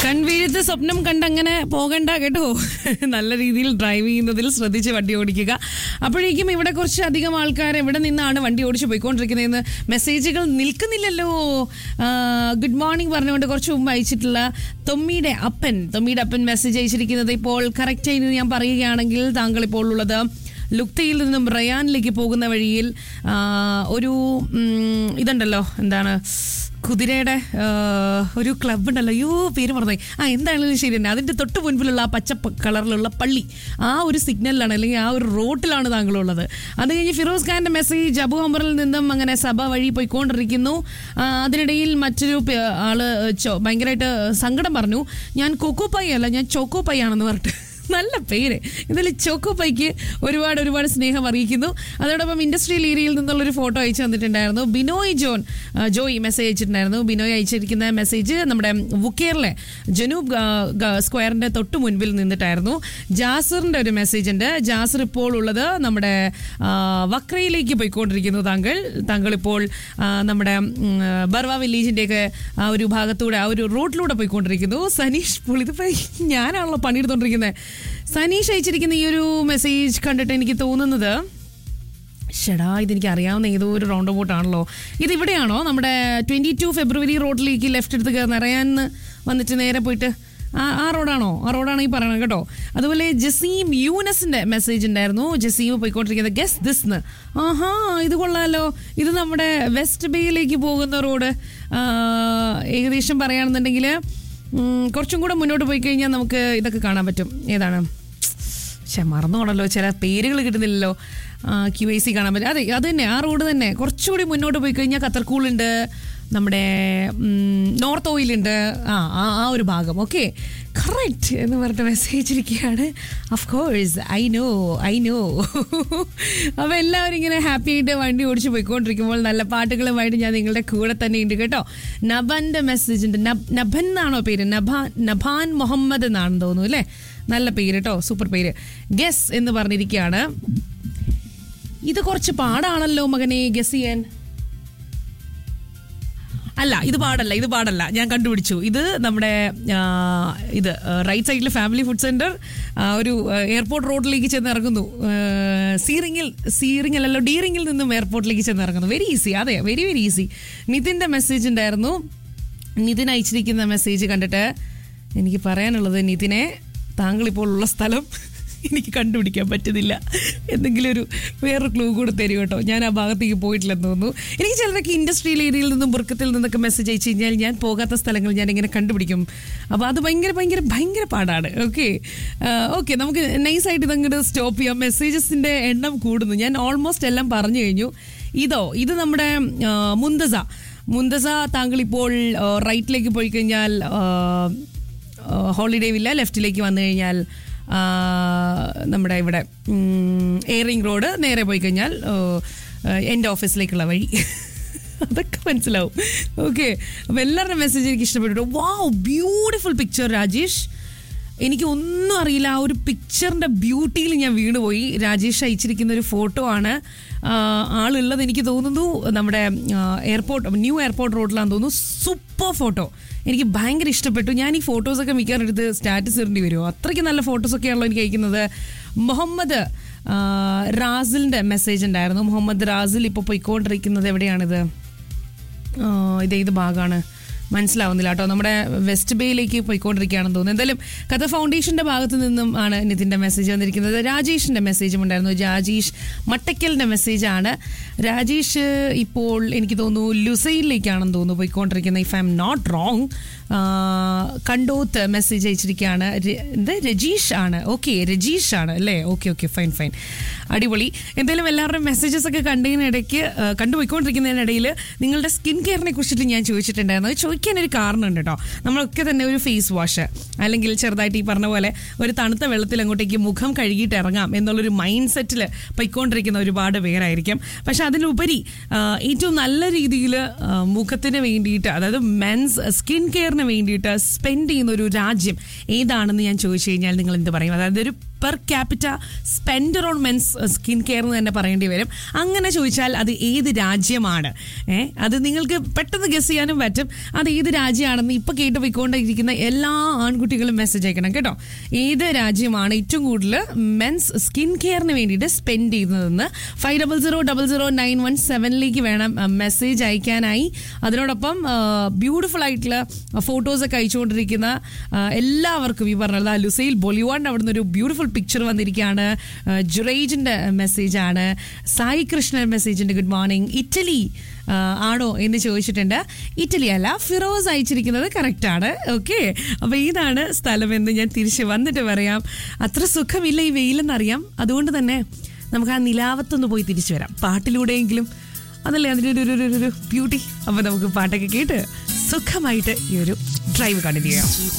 കൺവീഴത്ത് സ്വപ്നം കണ്ടങ്ങനെ പോകണ്ട കേട്ടോ നല്ല രീതിയിൽ ഡ്രൈവ് ചെയ്യുന്നതിൽ ശ്രദ്ധിച്ച് വണ്ടി ഓടിക്കുക അപ്പോഴേക്കും ഇവിടെ കുറച്ച് അധികം ആൾക്കാർ എവിടെ നിന്നാണ് വണ്ടി ഓടിച്ച് പോയിക്കൊണ്ടിരിക്കുന്നതെന്ന് മെസ്സേജുകൾ നിൽക്കുന്നില്ലല്ലോ ഗുഡ് മോർണിംഗ് പറഞ്ഞുകൊണ്ട് കുറച്ച് മുമ്പ് അയച്ചിട്ടുള്ള തൊമ്മിയുടെ അപ്പൻ തൊമ്മിയുടെ അപ്പൻ മെസ്സേജ് അയച്ചിരിക്കുന്നത് ഇപ്പോൾ കറക്റ്റായി ഞാൻ പറയുകയാണെങ്കിൽ താങ്കൾ ഇപ്പോൾ ഉള്ളത് ലുക്തയിൽ നിന്നും റയാനിലേക്ക് പോകുന്ന വഴിയിൽ ആ, ഒരു ഉം, ഇതുണ്ടല്ലോ എന്താണ് കുതിരയുടെ ആ, ഒരു ക്ലബ് ഉണ്ടല്ലോ അയ്യോ പേര് പറഞ്ഞേ ആ എന്താണെങ്കിലും ശരി തന്നെ അതിന്റെ തൊട്ട് മുൻപിലുള്ള ആ പച്ച പ- കളറിലുള്ള പള്ളി ആ ഒരു സിഗ്നലിലാണ് അല്ലെങ്കിൽ ആ ഒരു റോട്ടിലാണ് താങ്കളുള്ളത് അത് കഴിഞ്ഞ് ഫിറോസ് ഖാന്റെ മെസ്സേജ് അബു അമറിൽ നിന്നും അങ്ങനെ സഭ വഴി പോയിക്കൊണ്ടിരിക്കുന്നു ആ, അതിനിടയിൽ മറ്റൊരു പ- ആള് ചോ- ഭയങ്കരമായിട്ട് സങ്കടം പറഞ്ഞു ഞാൻ കൊക്കോ പൈ അല്ല ഞാൻ ചോക്കോ പൈ ആണെന്ന് പറഞ്ഞിട്ട് നല്ല പേര് ഇതിൽ ചോക്കോ പൈക്ക് ഒരുപാട് ഒരുപാട് സ്നേഹം അറിയിക്കുന്നു അതോടൊപ്പം ഇൻഡസ്ട്രിയൽ ഏരിയയിൽ നിന്നുള്ളൊരു ഫോട്ടോ അയച്ചു തന്നിട്ടുണ്ടായിരുന്നു ബിനോയ് ജോൺ ആ, ജോയ് മെസ്സേജ് അയച്ചിട്ടുണ്ടായിരുന്നു ബിനോയ് അയച്ചിരിക്കുന്ന മെസ്സേജ് നമ്മുടെ വുക്കേറിലെ ജനൂബ് ഗ- ഗ- സ്ക്വയറിന്റെ തൊട്ട് മുൻപിൽ നിന്നിട്ടായിരുന്നു ജാസറിന്റെ ഒരു മെസ്സേജ് ഉണ്ട് ജാസർ ഇപ്പോൾ ഉള്ളത് നമ്മുടെ ആ, വക്രയിലേക്ക് പോയിക്കൊണ്ടിരിക്കുന്നു താങ്കൾ താങ്കൾ ഇപ്പോൾ ആ, നമ്മുടെ ഉം, ബർവ വില്ലേജിന്റെയൊക്കെ ആ ഒരു ഭാഗത്തൂടെ ആ ഒരു റോഡിലൂടെ പോയിക്കൊണ്ടിരിക്കുന്നു സനീഷ് ഇപ്പോൾ ഇതിപ്പോ ഞാനാണല്ലോ പണിയെടുത്തോണ്ടിരിക്കുന്നത് സനീഷ് അയച്ചിരിക്കുന്ന ഈ ഒരു മെസ്സേജ് കണ്ടിട്ട് എനിക്ക് തോന്നുന്നത് ഷെടാ ഇതെനിക്ക് അറിയാവുന്ന ഏതോ ഒരു റൗണ്ട് അബൌട്ട് ആണല്ലോ ഇത് ഇവിടെയാണോ നമ്മുടെ ട്വന്റി ടു ഫെബ്രുവരി റോഡിലേക്ക് ലെഫ്റ്റ് എടുത്ത് നിറയാൻ വന്നിട്ട് നേരെ പോയിട്ട് ആ ആ റോഡാണോ ആ റോഡാണ് ഈ പറയണത് കേട്ടോ അതുപോലെ ജസീം യൂനസിന്റെ മെസ്സേജ് ഉണ്ടായിരുന്നു ജസീം പോയിക്കൊണ്ടിരിക്കുന്നത് ഗസ് ദിസ്ന്ന് ആഹാ ഇത് കൊള്ളാലോ ഇത് നമ്മുടെ വെസ്റ്റ് ബേയിലേക്ക് പോകുന്ന റോഡ് ആ, ഏകദേശം പറയുകയാണെന്നുണ്ടെങ്കിൽ ഉം, കുറച്ചും കൂടെ മുന്നോട്ട് പോയി കഴിഞ്ഞാൽ നമുക്ക് ഇതൊക്കെ കാണാൻ പറ്റും ഏതാണ് പക്ഷെ മറന്നു പോണല്ലോ ചില പേരുകൾ കിട്ടുന്നില്ലല്ലോ ക്യു ഐ സി കാണാൻ പറ്റും അതെ അത് തന്നെ ആ റോഡ് തന്നെ കുറച്ചുകൂടി മുന്നോട്ട് പോയി കഴിഞ്ഞാൽ ഖത്തർകൂളുണ്ട് നമ്മുടെ ഉം, നോർത്ത് ഓയിലുണ്ട് ആ ആ ആ ഒരു ഭാഗം ഓക്കെ കറക്റ്റ് എന്ന് പറഞ്ഞിട്ട് മെസ്സേജ് ഇരിക്കുകയാണ് of course I know I know അപ്പോൾ എല്ലാവരും ഇങ്ങനെ ഹാപ്പി ആയിട്ട് വണ്ടി ഓടിച്ച് പോയിക്കൊണ്ടിരിക്കുമ്പോൾ നല്ല പാട്ടുകളുമായിട്ട് ഞാൻ നിങ്ങളുടെ കൂടെ തന്നെ ഉണ്ട് കേട്ടോ നബന്റെ മെസ്സേജ് ഉണ്ട് നബ്- നബൻ എന്നാണോ പേര് നബാൻ നബാൻ മുഹമ്മദ് എന്നാണെന്ന് തോന്നുന്നു അല്ലേ നല്ല പേര് കേട്ടോ സൂപ്പർ പേര് ഗസ് എന്ന് പറഞ്ഞിരിക്കുകയാണ് ഇത് കുറച്ച് പാടാണല്ലോ മകനെ ഗസ് ചെയ്യാൻ അല്ല ഇത് പാടല്ല ഇത് പാടല്ല ഞാൻ കണ്ടുപിടിച്ചു ഇത് നമ്മുടെ ആ, ഇത് റൈറ്റ് സൈഡിൽ ഫാമിലി ഫുഡ് സെന്റർ ഒരു എയർപോർട്ട് റോഡിലേക്ക് ചെന്ന് ഇറങ്ങുന്നു ആ, സീറിങ്ങിൽ സീറിങ്ങിൽ അല്ലോ ഡീറിങ്ങിൽ നിന്നും എയർപോർട്ടിലേക്ക് ചെന്ന് ഇറങ്ങുന്നു വെരി ഈസി അതെ വെരി വെരി ഈസി നിതിന്റെ മെസ്സേജ് ഉണ്ടായിരുന്നു നിതിൻ അയച്ചിരിക്കുന്ന മെസ്സേജ് കണ്ടിട്ട് എനിക്ക് പറയാനുള്ളത് നിതിനെ താങ്കൾ ഇപ്പോൾ ഉള്ള സ്ഥലം എനിക്ക് കണ്ടുപിടിക്കാൻ പറ്റുന്നില്ല എന്തെങ്കിലും ഒരു വേറൊരു ക്ലൂ കൂടെ തരും കേട്ടോ ഞാൻ ആ ഭാഗത്തേക്ക് പോയിട്ടില്ലെന്ന് തോന്നുന്നു എനിക്ക് ചിലരൊക്കെ ഇൻഡസ്ട്രിയൽ ഏരിയയിൽ നിന്നും ബുർക്കത്തിൽ നിന്നൊക്കെ മെസ്സേജ് അയച്ചു കഴിഞ്ഞാൽ ഞാൻ പോകാത്ത സ്ഥലങ്ങൾ ഞാൻ ഇങ്ങനെ കണ്ടുപിടിക്കും അപ്പോൾ അത് ഭയങ്കര ഭയങ്കര ഭയങ്കര പാടാണ് ഓക്കെ ഓക്കെ നമുക്ക് നൈസായിട്ട് ഇതങ്ങോട്ട് സ്റ്റോപ്പ് ചെയ്യാം മെസ്സേജസിൻ്റെ എണ്ണം കൂടുന്നു ഞാൻ ഓൾമോസ്റ്റ് എല്ലാം പറഞ്ഞു കഴിഞ്ഞു ഇതോ ഇത് നമ്മുടെ ആ, മുന്തസ മുന്തസ താങ്കൾ ഇപ്പോൾ ആ, റൈറ്റിലേക്ക് പോയി കഴിഞ്ഞാൽ ആ, ഹോളിഡേ വില്ല ലെഫ്റ്റിലേക്ക് വന്നു കഴിഞ്ഞാൽ ആ, നമ്മുടെ ഇവിടെ എയറിംഗ് റോഡ് നേരെ പോയി കഴിഞ്ഞാൽ ഓ, എൻ്റെ ഓഫീസിലേക്കുള്ള വഴി അതൊക്കെ മനസ്സിലാവും ഓക്കെ അപ്പോൾ എല്ലാവരുടെ മെസ്സേജ് എനിക്ക് ഇഷ്ടപ്പെട്ടു വാവ് ബ്യൂട്ടിഫുൾ പിക്ചർ രാജേഷ് എനിക്ക് ഒന്നും അറിയില്ല ആ ഒരു പിക്ചറിന്റെ ബ്യൂട്ടിയിൽ ഞാൻ വീണുപോയി രാജേഷ് അയച്ചിരിക്കുന്ന ഒരു ഫോട്ടോ ആണ് ആ, ആളുള്ളത് എനിക്ക് തോന്നുന്നു നമ്മുടെ എയർപോർട്ട് ന്യൂ എയർപോർട്ട് റോഡിലാന്ന് തോന്നുന്നു സൂപ്പർ ഫോട്ടോ എനിക്ക് ഭയങ്കര ഇഷ്ടപ്പെട്ടു ഞാൻ ഈ ഫോട്ടോസൊക്കെ മിക്കവാറും എടുത്ത് സ്റ്റാറ്റസ് ഇടേണ്ടി വരുമോ അത്രയ്ക്ക് നല്ല ഫോട്ടോസൊക്കെയാണല്ലോ എനിക്ക് അയക്കുന്നത് മുഹമ്മദ് ആ, റാസിലിന്റെ മെസ്സേജ് ഉണ്ടായിരുന്നു മുഹമ്മദ് റാസിൽ ഇപ്പോൾ പോയിക്കൊണ്ടിരിക്കുന്നത് എവിടെയാണിത് ആ, ഇത് ഏത് ഭാഗമാണ് മനസ്സിലാവുന്നില്ല കേട്ടോ നമ്മുടെ വെസ്റ്റ് ബേയിലേക്ക് പോയിക്കൊണ്ടിരിക്കുകയാണെന്ന് തോന്നുന്നു എന്തായാലും കഥ ഫൗണ്ടേഷന്റെ ഭാഗത്ത് നിന്നും ആണ് നിതിന്റെ മെസ്സേജ് വന്നിരിക്കുന്നത് രാജേഷിന്റെ മെസ്സേജും ഉണ്ടായിരുന്നു രാജേഷ് മട്ടക്കലിന്റെ മെസ്സേജാണ് രാജേഷ് ഇപ്പോൾ എനിക്ക് തോന്നുന്നു ലുസൈലിലേക്കാണെന്ന് തോന്നുന്നു പോയിക്കൊണ്ടിരിക്കുന്നത് if I'm not wrong Kandoth message അയച്ചിരിക്കുകയാണ് ര- എന്ത് രജീഷ് ആണ് ഓക്കെ രജീഷ് ആണ് അല്ലേ ഓക്കെ ഓക്കെ ഫൈൻ ഫൈൻ അടിപൊളി എന്തായാലും എല്ലാവരുടെയും മെസ്സേജസ് ഒക്കെ കണ്ടതിനിടയ്ക്ക് ആ, കണ്ടുപോയിക്കൊണ്ടിരിക്കുന്നതിനിടയിൽ നിങ്ങളുടെ സ്കിൻ കെയറിനെ കുറിച്ചിട്ട് ഞാൻ ചോദിച്ചിട്ടുണ്ടായിരുന്നു അത് ചോദിക്കാൻ ഒരു കാരണമുണ്ട് കേട്ടോ നമ്മളൊക്കെ തന്നെ ഒരു ഫേസ് വാഷ് അല്ലെങ്കിൽ ചെറുതായിട്ട് ഈ പറഞ്ഞ പോലെ ഒരു തണുത്ത വെള്ളത്തിൽ അങ്ങോട്ടേക്ക് മുഖം കഴുകിയിട്ട് ഇറങ്ങാം എന്നുള്ളൊരു മൈൻഡ് സെറ്റിൽ പൊയ്ക്കൊണ്ടിരിക്കുന്ന ഒരുപാട് പേരായിരിക്കും പക്ഷെ അതിലുപരി ആ, ഏറ്റവും നല്ല രീതിയിൽ മുഖത്തിന് വേണ്ടിയിട്ട് അതായത് മെൻസ് സ്കിൻ കെയറിന് വേണ്ടിയിട്ട് സ്പെൻഡ് ചെയ്യുന്ന ഒരു രാജ്യം ഏതാണെന്ന് ഞാൻ ചോദിച്ചു കഴിഞ്ഞാൽ നിങ്ങൾ എന്ത് പറയും അതായത് ഒരു per capita spender on men's skin care എന്ന് തന്നെ പറയേണ്ടി വരും അങ്ങനെ ചോദിച്ചാൽ അത് ഏത് രാജ്യമാണ് ഏ അത് നിങ്ങൾക്ക് പെട്ടെന്ന് ഗസ് ചെയ്യാനും പറ്റും അത് അത് ഏത് രാജ്യമാണെന്ന് ഇപ്പൊ കേട്ട് പോയിക്കൊണ്ടിരിക്കുന്ന എല്ലാ ആൺകുട്ടികളും മെസ്സേജ് അയക്കണം കേട്ടോ ഏത് രാജ്യമാണ് ഏറ്റവും കൂടുതൽ മെൻസ് സ്കിൻ കെയറിന് വേണ്ടിയിട്ട് സ്പെൻഡ് ചെയ്യുന്നതെന്ന് five double zero double zero nine one സെവനിലേക്ക് വേണം മെസ്സേജ് അയക്കാനായി അതിനോടൊപ്പം ബ്യൂട്ടിഫുൾ ആയിട്ടുള്ള ഫോട്ടോസ് ഒക്കെ അയച്ചുകൊണ്ടിരിക്കുന്ന ആ, എല്ലാവർക്കും ഈ പറഞ്ഞത് ആ ലുസൈൽ ബൊലിവാണ്ട് അവിടുന്ന് ഒരു ബ്യൂട്ടിഫുൾ പിക്ചർ വന്നിരിക്കുകയാണ് ആ, ജുറൈജിന്റെ മെസ്സേജാണ് സായി കൃഷ്ണൻ മെസ്സേജുണ്ട് ഗുഡ് മോർണിംഗ് ഇറ്റലി ആ, ആണോ എന്ന് ചോദിച്ചിട്ടുണ്ട് ഇറ്റലി അല്ല ഫിറോസ് അയച്ചിരിക്കുന്നത് കറക്റ്റ് ആണ് ഓക്കെ അപ്പൊ ഇതാണ് സ്ഥലം എന്ന് ഞാൻ തിരിച്ച് വന്നിട്ട് പറയാം അത്ര സുഖമില്ല ഈ വെയിലെന്നറിയാം അതുകൊണ്ട് തന്നെ നമുക്ക് ആ നിലാവത്തൊന്ന് പോയി തിരിച്ചു വരാം പാട്ടിലൂടെയെങ്കിലും അതല്ലേ അതിൻ്റെ ഒരു ഒരു- ഒരു- ഒരു ബ്യൂട്ടി അപ്പൊ നമുക്ക് പാട്ടൊക്കെ കേട്ട് സുഖമായിട്ട് ഈ ഒരു ഡ്രൈവ് കണ്ടിന്യൂ ചെയ്യാം